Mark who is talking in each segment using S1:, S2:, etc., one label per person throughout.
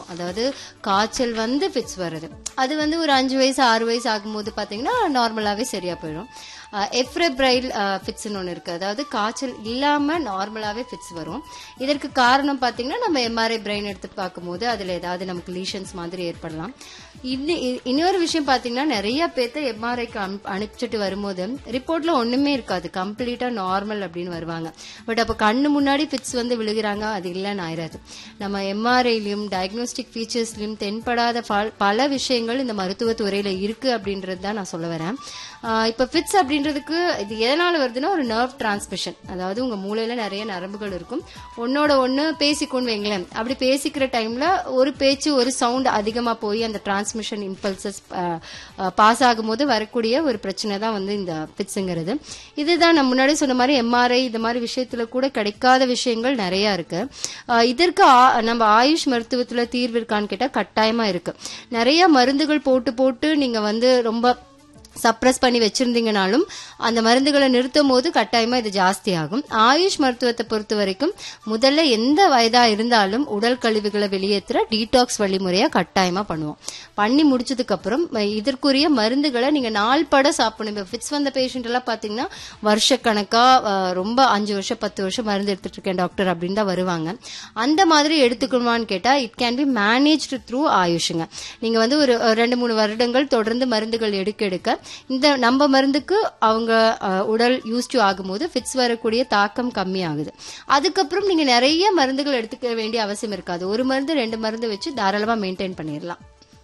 S1: சொல்லுவோம் அதாவது காய்ச்சல் வந்து ஃபிட்ஸ் வருது அது வந்து ஒரு அஞ்சு வயசு ஆறு வயசு ஆகும்போது பாத்தீங்கன்னா நார்மலாவே சரியா போயிடும் எஃப்ரெப்ரைல் ஃபிட்ஸ்னு ஒன்று இருக்கு அதாவது காய்ச்சல் இல்லாம நார்மலாவே ஃபிட்ஸ் வரும் இதற்கு காரணம் பாத்தீங்கன்னா நம்ம எம்ஆர்ஐ பிரெயின் எடுத்து பார்க்கும்போது அதுல ஏதாவது நமக்கு லீஷன்ஸ் மாதிரி ஏற்படலாம் இது இ- இன்னொரு விஷயம் பாத்தீங்கன்னா நிறைய பேர்த்த எம்ஆர்ஐக்கு அனுப்பிச்சிட்டு வரும்போது ரிப்போர்ட்ல ஒண்ணுமே இருக்காது கம்ப்ளீட்டா நார்மல் அப்படின்னு வருவாங்க பட் அப்ப கண்ணு முன்னாடி ஃபிட்ஸ் வந்து விழுகிறாங்க அது இல்லைன்னு ஆயிராது நம்ம எம்ஆர்ஐலையும் டயக்னோஸ்டிக் ஃபீச்சர்ஸ்லயும் தென்படாத பல- பல விஷயங்கள் இந்த மருத்துவ துறையில இருக்கு அப்படின்றது தான் நான் சொல்ல வரேன் ஆஹ் இப்ப ஃபிட்ஸ் அப்படின்றதுக்கு இது எதனால வருதுன்னா ஒரு நர்வ் டிரான்ஸ்மிஷன் அதாவது உங்க மூளையில நிறைய நரம்புகள் இருக்கும் ஒன்னோட ஒண்ணு பேசிக்கொண்டு வைங்களேன் அப்படி பேசிக்கிற டைம்ல ஒரு பேச்சு ஒரு சவுண்ட் அதிகமா போய் அந்த டிரான்ஸ்மிஷன் இம்பல்சஸ் பாஸ் ஆகும்போது வரக்கூடிய ஒரு பிரச்சனை தான் வந்து இந்த ஃபிட்ஸுங்கிறது இதுதான் நான் முன்னாடி சொன்ன மாதிரி எம்ஆர்ஐ இந்த மாதிரி விஷயத்துல கூட கிடைக்காத விஷயங்கள் நிறைய இருக்கு ஆஹ் இதற்கு ஆ- நம்ம ஆயுஷ் மருத்துவத்துல தீர்வு இருக்கான்னு கேட்டா கட்டாயமா இருக்கு நிறைய மருந்துகள் போட்டு போட்டு நீங்க வந்து ரொம்ப சப்ரஸ் பண்ணி வச்சிருந்தீங்கனாலும் அந்த மருந்துகளை நிறுத்தும் போது கட்டாயமா இது ஜாஸ்தி ஆகும் ஆயுஷ் மருத்துவத்தை பொறுத்த வரைக்கும் முதல்ல எந்த வயதா இருந்தாலும் உடல் கழிவுகளை வெளியேற்றுற டீடாக்ஸ் வழிமுறையா கட்டாயமா பண்ணுவோம் பண்ணி முடிச்சதுக்கு அப்புறம் ம- இதற்குரிய மருந்துகளை நீங்க நாள் பட சாப்பிடணும் இப்போ ஃபிட்ஸ் வந்த பேஷண்ட் எல்லாம் பாத்தீங்கன்னா வருஷக்கணக்கா அஹ், ரொம்ப அஞ்சு வருஷம் பத்து வருஷம் மருந்து எடுத்துட்டு இருக்கேன் டாக்டர் அப்படின்னு தான் வருவாங்க அந்த மாதிரி எடுத்துக்கணுமான்னு கேட்டா it can be managed through ஆயுஷுங்க நீங்க வந்து ஒரு அஹ், ரெண்டு மூணு வருடங்கள் தொடர்ந்து மருந்துகள் எடுக்க எடுக்க இந்த நம்ம மருந்துக்கு அவங்க அஹ், உடல் யூஸ் டு ஆகும்போது ஃபிட்ஸ் வரக்கூடிய தாக்கம் கம்மியாகுது அதுக்கப்புறம் நீங்க நிறைய மருந்துகள் எடுத்துக்க வேண்டிய அவசியம் இருக்காது ஒரு மருந்து ரெண்டு மருந்து வச்சு தாராளமா மெயின்டைன் பண்ணிடலாம்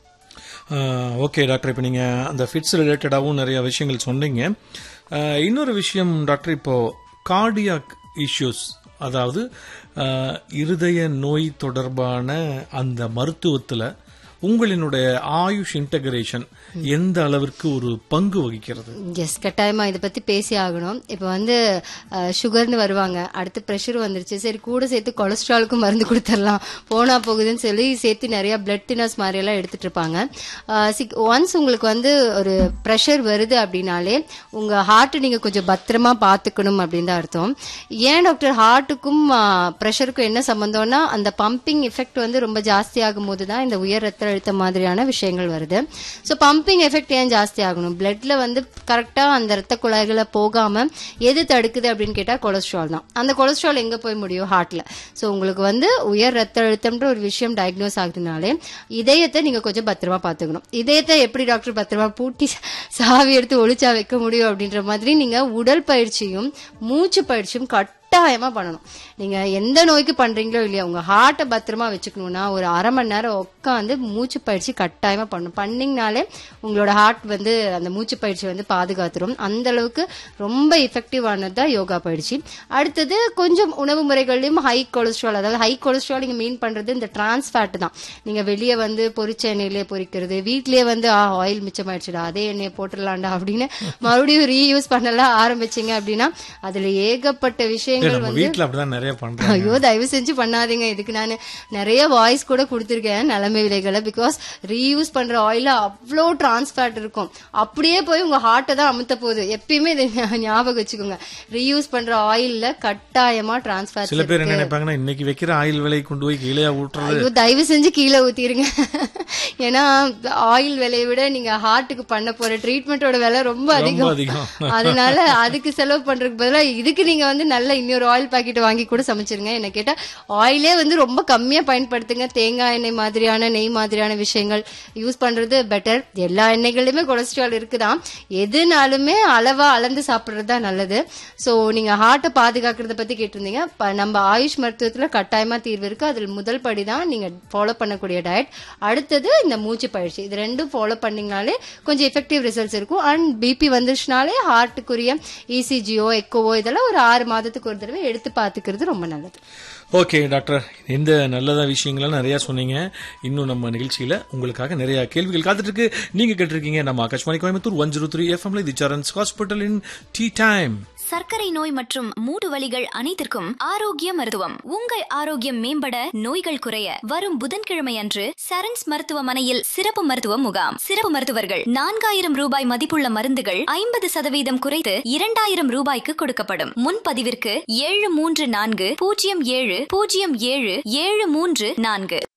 S2: ஓகே டாக்டர் இப்போ நீங்கள் அந்த ஃபிட்ஸ் ரிலேட்டடாகவும் நிறைய விஷயங்கள் சொன்னீங்க ஆஹ், இன்னொரு விஷயம் டாக்டர் இப்போ கார்டியாக் இஷ்யூஸ் அதாவது ஆஹ், இருதய நோய் தொடர்பான அந்த மருத்துவத்தில் உங்களினுடைய ஆயுஷ் இன்டகிரேஷன் எந்த அளவிற்கு ஒரு பங்கு வகிக்கிறது
S1: எஸ் கட்டாயமா இதை பத்தி பேசி ஆகணும் இப்போ வந்து சுகர்னு வருவாங்க அடுத்து ப்ரெஷர் வந்துருச்சு சரி கூட சேர்த்து கொலஸ்ட்ராலுக்கும் மருந்து கொடுத்துடலாம் போனா போகுதுன்னு சொல்லி சேர்த்து நிறைய பிளட் தினர்ஸ் மாதிரி எல்லாம் எடுத்துட்டு இருப்பாங்க ஒன்ஸ் உங்களுக்கு வந்து ஒரு ப்ரெஷர் வருது அப்படின்னாலே உங்க ஹார்ட் நீங்க கொஞ்சம் பத்திரமா பாத்துக்கணும் அப்படின்னு தான் அர்த்தம் ஏன் டாக்டர் ஹார்ட்டுக்கும் ப்ரெஷருக்கும் என்ன சம்பந்தம்னா அந்த பம்பிங் எஃபெக்ட் வந்து ரொம்ப ஜாஸ்தி ஆகும் போது தான் இந்த உயர் ரத்த அழுத்தம் மாதிரியான விஷயங்கள் வருது ஸோ பம்பிங் எஃபெக்ட் ஏன் ஜாஸ்தி ஆகணும் பிளட்ல வந்து கரெக்டா அந்த ரத்த குழாய்களை போகாம எது தடுக்குது அப்படின்னு கேட்டா கொலஸ்ட்ரால் தான் அந்த கொலஸ்ட்ரால் எங்க போய் முடியும் ஹார்ட்ல ஸோ உங்களுக்கு வந்து உயர் ரத்த அழுத்தம்ன்ற ஒரு விஷயம் டயக்னோஸ் ஆகுதுனாலே இதயத்தை நீங்க கொஞ்சம் பத்திரமா பாத்துக்கணும் இதயத்தை எப்படி டாக்டர் பத்திரமா பூட்டி சாவி எடுத்து ஒளிச்சா வைக்க முடியும் அப்படின்ற மாதிரி நீங்க உடல் பயிற்சியும் மூச்சு பயிற்சியும் கட்டாயமா பண்ணணும் நீங்க எந்த நோய்க்கு பண்றீங்களோ இல்லையா உங்க ஹார்ட்டை பத்திரமா வச்சுக்கணும்னா ஒரு அரை மணி நேரம் உட்காந்து மூச்சு பயிற்சி கட்டாயமா பண்ணணும் பண்ணீங்கனாலே உங்களோட ஹார்ட் வந்து அந்த மூச்சு பயிற்சி வந்து பாதுகாத்துரும் அந்த அளவுக்கு ரொம்ப எஃபெக்டிவானது தான் யோகா பயிற்சி அடுத்தது கொஞ்சம் உணவு முறைகள்லயும் ஹை கொலஸ்ட்ரால் அதாவது ஹை கொலஸ்ட்ரால் நீங்க மீன் பண்றது இந்த டிரான்ஸ் ஃபேட் தான் நீங்க வெளியே வந்து பொரிச்ச எண்ணெயிலே பொரிக்கிறது வீட்லயே வந்து ஆயில் மிச்சமாயிடுச்சுடா அதே எண்ணெயை போட்டுடலாம்டா அப்படின்னு மறுபடியும் ரீயூஸ் பண்ணலாம் ஆரம்பிச்சீங்க அப்படின்னா அதுல ஏகப்பட்ட விஷயங்கள்
S2: நம்ம
S1: வந்து
S2: வீட்டில் அப்படிதான் நிறைய பண்றோம்
S1: ஐயோ தயவு செஞ்சு பண்ணாதீங்க இதுக்கு நான் நிறைய வாய்ஸ் கூட கொடுத்துருக்கேன் நிலைமை விலைகளை பிகாஸ் ரீயூஸ் பண்ற ஆயில அவ்வளோ டிரான்ஸ்ஃபேட் இருக்கும் அப்படியே போய் உங்க ஹார்ட்டை தான் அமுத்த போகுது எப்பயுமே இதை ஞா- ஞாபகம் வச்சுக்கோங்க ரீயூஸ் பண்ற ஆயில்ல கட்டாயமா டிரான்ஸ்ஃபேட்
S2: சில பேர் என்ன நினைப்பாங்கன்னா இன்னைக்கு வைக்கிற ஆயில் விலை கொண்டு போய் கீழே ஊட்டுறது
S1: ஐயோ தயவு செஞ்சு கீழே ஊத்திருங்க ஏன்னா ஆயில் விலையை விட நீங்க ஹார்ட்டுக்கு பண்ண போற ட்ரீட்மெண்ட்டோட விலை ரொம்ப
S2: ரொம்ப
S1: அதிகம்
S2: அதிகம்
S1: அதனால அதுக்கு செலவு பண்றதுக்கு பதிலா இதுக்கு நீங்க வந்து நல்ல இன்னொரு ஆயில் பாக்கெட் வாங்கி கூட சமைச்சிருங்க என்ன கேட்டா ஆயிலே வந்து ரொம்ப கம்மியா பயன்படுத்துங்க தேங்காய் எண்ணெய் மாதிரியான நெய் மாதிரியான விஷயங்கள் யூஸ் பண்றது பெட்டர் எல்லா எண்ணெய்களிலுமே கொலஸ்ட்ரால் இருக்குதான் எதுனாலுமே அளவா அளந்து சாப்பிடுறது தான் நல்லது சோ நீங்க ஹார்ட்டை பாதுகாக்கிறத பத்தி கேட்டிருந்தீங்க ப- நம்ம ஆயுஷ் மருத்துவத்துல கட்டாயமா தீர்வு இருக்கு அதில் முதல் படி தான் நீங்க ஃபாலோ பண்ணக்கூடிய டயட் அடுத்தது இந்த மூச்சு பயிற்சி இது ரெண்டும் ஃபாலோ பண்ணீங்கனாலே கொஞ்சம் எஃபெக்டிவ் ரிசல்ட்ஸ் இருக்கும் அண்ட் பிபி வந்துருச்சுனாலே ஹார்ட்டுக்குரிய இசிஜியோ எக்கோவோ இதெல்லாம் ஒரு ஆறு மாதத்துக்கு ஒரு தடவை எடுத்து பார்த்துக்கிறது ரொம்ப நல்லது
S2: ஓகே டாக்டர் இந்த நல்லதா விஷயங்கள்லாம் நிறைய சொன்னீங்க இன்னும் நம்ம நிகழ்ச்சியில உங்களுக்காக நிறைய கேள்விகள் காத்துட்டு இருக்கு நீங்க கேட்டிருக்கீங்க நம்ம Akashvani Coimbatore one zero three எஃப்எம்ல the Sarans hospital in tea time
S3: சர்க்கரை நோய் மற்றும் மூட்டு வலிகள் அனைத்திற்கும் ஆரோக்கிய மருத்துவம் உங்கள் ஆரோக்கியம் மேம்பட நோய்கள் குறைய வரும் புதன்கிழமை அன்று சரண்ஸ் மருத்துவமனையில் சிறப்பு மருத்துவ முகாம் சிறப்பு மருத்துவர்கள் நான்காயிரம் ரூபாய் மதிப்புள்ள மருந்துகள் ஐம்பது சதவீதம் குறைத்து இரண்டாயிரம் ரூபாய்க்கு கொடுக்கப்படும் முன்பதிவிற்கு ஏழு மூன்று நான்கு பூஜ்ஜியம் ஏழு பூஜ்ஜியம் ஏழு ஏழு மூன்று நான்கு